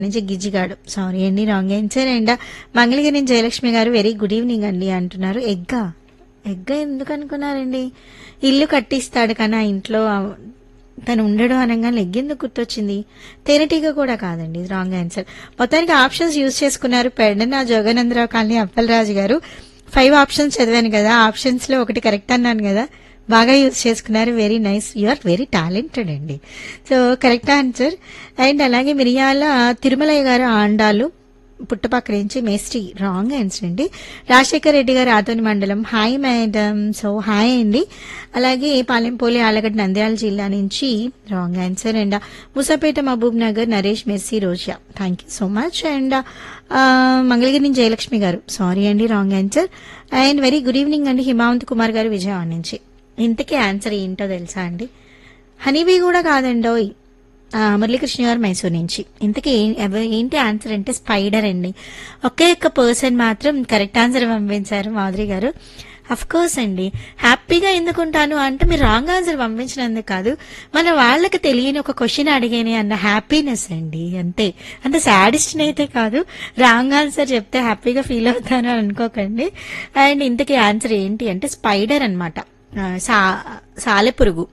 నుంచి గిజ్జిగాడు సారీ అండి రాంగ్ ఆన్సర్ అండ్ మంగళగిరి నుంచి జయలక్ష్మి గారు వెరీ గుడ్ ఈవినింగ్ అండి అంటున్నారు ఎగ్గా ఎగ్గా ఎందుకు అనుకున్నారండి ఇల్లు కట్టిస్తాడు కానీ ఆ ఇంట్లో ఆ- తను ఉండడు అనగానే ఎగ్ ఎందుకు గుర్తొచ్చింది తేనెటీగ కూడా కాదండి రాంగ్ ఆన్సర్ మొత్తానికి ఆప్షన్స్ యూజ్ చేసుకున్నారు పెడన జోగానందరావు కాలనీ అప్పలరాజు గారు ఫైవ్ ఆప్షన్స్ చదివాను కదా ఆప్షన్స్ లో ఒకటి కరెక్ట్ అన్నాను కదా బాగా యూజ్ చేసుకున్నారు very nice you are very talented అండి సో కరెక్ట్ ఆన్సర్ అండ్ అలాగే మిరియాల తిరుమలయ్య గారు ఆండాలు పుట్టపక్క నుంచి మేస్ట్రీ రాంగ్ ఆన్సర్ అండి రాజశేఖర్ రెడ్డి గారు ఆతోని మండలం హాయ్ మేడం సో హాయ్ అండి అలాగే పాలెంపోలి ఆలగడ్డ నంద్యాల జిల్లా నుంచి wrong answer and Musapet Mahabubnagar Naresh Mercy Roja thank you so much and Mangalagiri నుంచి జయలక్ష్మి గారు సారీ అండి wrong answer and very good evening అండి హిమావంత్ కుమార్ గారు విజయవాడ నుంచి ఇంతకీ ఆన్సర్ ఏంటో తెలుసా అండి హనీబీ కూడా కాదండోయ్ ఆ, మురళీకృష్ణ గారు మైసూర్ నుంచి ఇంతకీ ఏ- ఎవ- ఏంటి ఆన్సర్ అంటే స్పైడర్ అండి ఒకే ఒక్క పర్సన్ మాత్రం కరెక్ట్ ఆన్సర్ పంపించారు మాధురి గారు అఫ్ కోర్స్ అండి హ్యాపీగా ఎందుకుంటాను అంటే మీరు రాంగ్ ఆన్సర్ పంపించినందుకు కాదు మన వాళ్ళకి తెలియని ఒక క్వశ్చన్ అడిగానే అన్న హ్యాపీనెస్ అండి అంతే అంత సాడిస్ట్ అయితే కాదు రాంగ్ ఆన్సర్ చెప్తే హ్యాపీగా ఫీల్ అవుతాను అని అనుకోకండి అండ్ ఇంతకీ ఆన్సర్ ఏంటి అంటే స్పైడర్ అనమాట సా సాలెపురుగు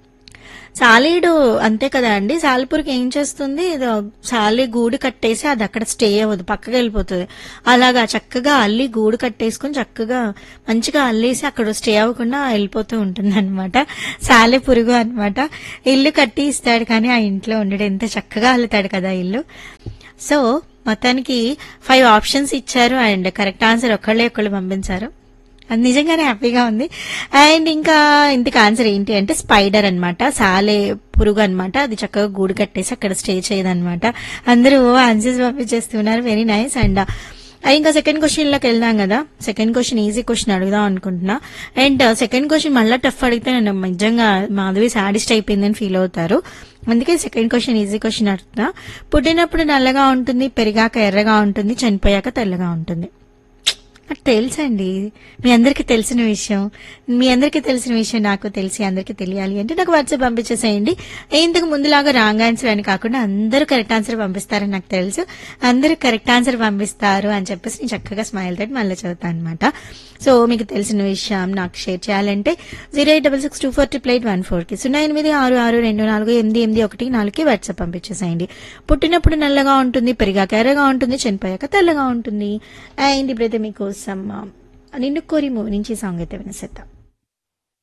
సాలీడు అంతే కదా అండి సాలిపురికి ఏం చేస్తుంది ఏదో సాలి గూడు కట్టేసి అది అక్కడ స్టే అవ్వదు పక్కకి వెళ్ళిపోతుంది అలాగా చక్కగా అల్లి గూడు కట్టేసుకుని చక్కగా మంచిగా అల్లేసి అక్కడ స్టే అవ్వకుండా వెళ్ళిపోతూ ఉంటుంది అనమాట సాలె పురుగు అనమాట ఇల్లు కట్టి ఇస్తాడు కానీ ఆ ఇంట్లో ఉండడు ఎంత చక్కగా అల్లుతాడు కదా ఇల్లు సో మొత్తానికి ఫైవ్ ఆప్షన్స్ ఇచ్చారు అండ్ కరెక్ట్ ఆన్సర్ ఒకళ్ళే ఒకళ్ళు పంపించారు అది నిజంగానే హ్యాపీగా ఉంది అండ్ ఇంకా ఇంతకు ఆన్సర్ ఏంటి అంటే స్పైడర్ అన్నమాట సాలే పురుగు అన్నమాట అది చక్కగా గూడు కట్టేసి అక్కడ స్టే చేయదన్నమాట అందరూ ఆన్సర్స్ పంపించేస్తున్నారు వెరీ నైస్ అండ్ ఇంకా సెకండ్ క్వశ్చన్ లోకి వెళ్దాం కదా సెకండ్ క్వశ్చన్ ఈజీ క్వశ్చన్ అడుగుదాం అనుకుంటున్నా అండ్ సెకండ్ క్వశ్చన్ మళ్ళీ టఫ్ అడిగితే నేను నిజంగా మాధవి సాడిస్ట్ అయిపోయిందని ఫీల్ అవుతారు అందుకే సెకండ్ క్వశ్చన్ ఈజీ క్వశ్చన్ అడుగుతున్నా పుట్టినప్పుడు నల్లగా ఉంటుంది పెరిగాక ఎర్రగా ఉంటుంది చనిపోయాక తెల్లగా ఉంటుంది నాకు తెలుసండి మీ అందరికీ తెలిసిన విషయం మీ అందరికీ తెలిసిన విషయం నాకు తెలిసి అందరికీ తెలియాలి అంటే నాకు వాట్సాప్ పంపించేసేయండి ఇంతకు ముందులాగా రాంగ్ ఆన్సర్ అని కాకుండా అందరూ కరెక్ట్ ఆన్సర్ పంపిస్తారని నాకు తెలుసు అందరూ కరెక్ట్ ఆన్సర్ పంపిస్తారు అని చెప్పేసి నేను చక్కగా స్మైల్ తోటి మళ్ళీ చదువుతాను అనమాట సో మీకు తెలిసిన విషయం నాకు షేర్ చేయాలంటే zero eight double six two four triple eight one four కి సున్నా ఎనిమిది ఆరు ఆరు రెండు నాలుగు ఎనిమిది ఎనిమిది ఒకటి నాలుగుకి వాట్సాప్ పంపించేసేయండి పుట్టినప్పుడు నల్లగా ఉంటుంది పెరిగాక ఎర్రగా ఉంటుంది చనిపోయాక తెల్లగా ఉంటుంది అండ్ ఇప్పుడైతే మీకోసం ఆ, నిన్ను కోరి మూవీ నుంచి సాంగ్ అయితే వినేసేద్దాం